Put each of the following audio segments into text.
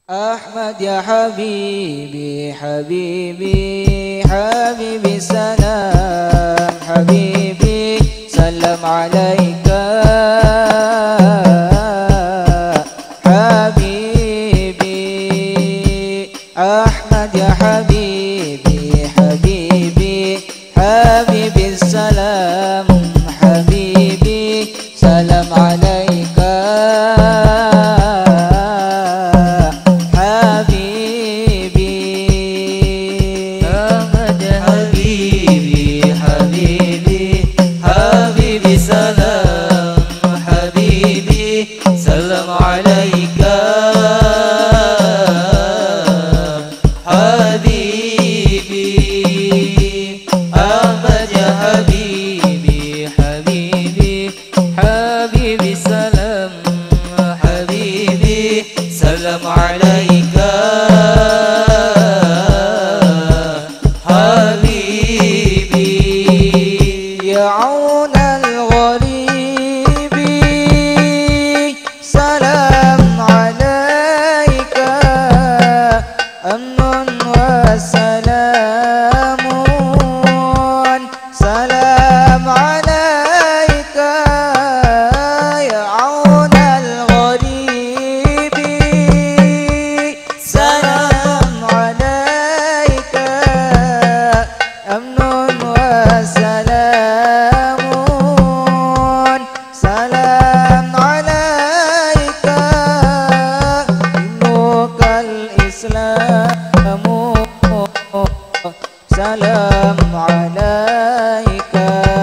أحمد يا حبيبي حبيبي حبيبي سلام حبيبي سلم عليك حبيبي أحمد يا حبيبي حبيبي حبيبي السلام حبيبي سلام عليك حبيبي أحمد حبيبي حبيبي حبيبي سلام حبيبي سلم عليك حبيبي أحمد يا حبيبي حبيبي حبيبي سلام حبيبي سلم عليك حبيبي يا عون الغريب سلام عليك أمن وسلام سلام عليك يا عون الغريب سلام عليك أمن وسلام سلام عليك دينك الإسلام سلام عليك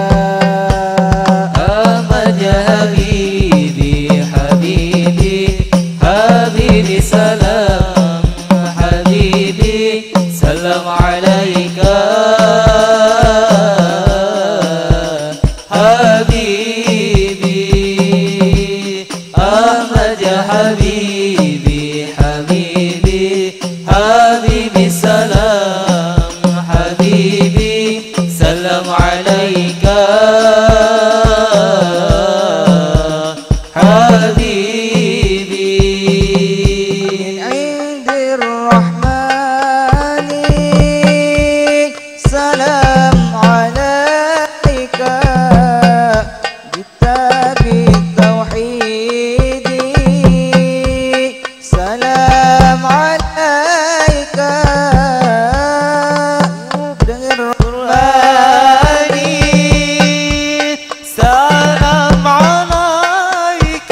أحمد يا حبيبي حبيبي حبيبي سلام حبيبي سلام عليك حبيبي أحمد يا حبيبي حبيبي حبيبي سلام حبيبي سلام عليك حبيبي عند الرحمن سلام عليك كتاب التوحيد سلام عليك الرحمن سلام عليك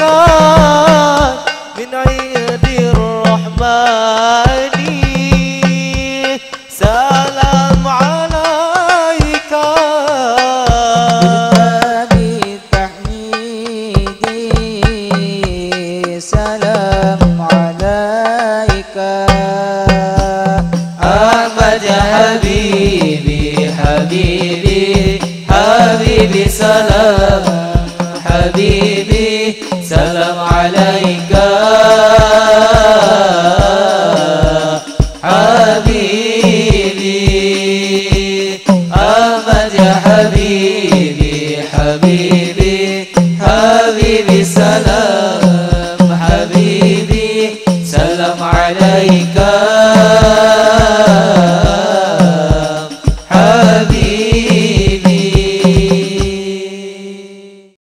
من عيد الرحمن سلام عليك كتاب التحميد سلام عليك أحمد يا حبيبي حبيبي حبيبي سلام حبيبي سلام عليك حبيبي أحمد يا حبيبي حبيبي حبيبي سلام حبيبي سلام عليك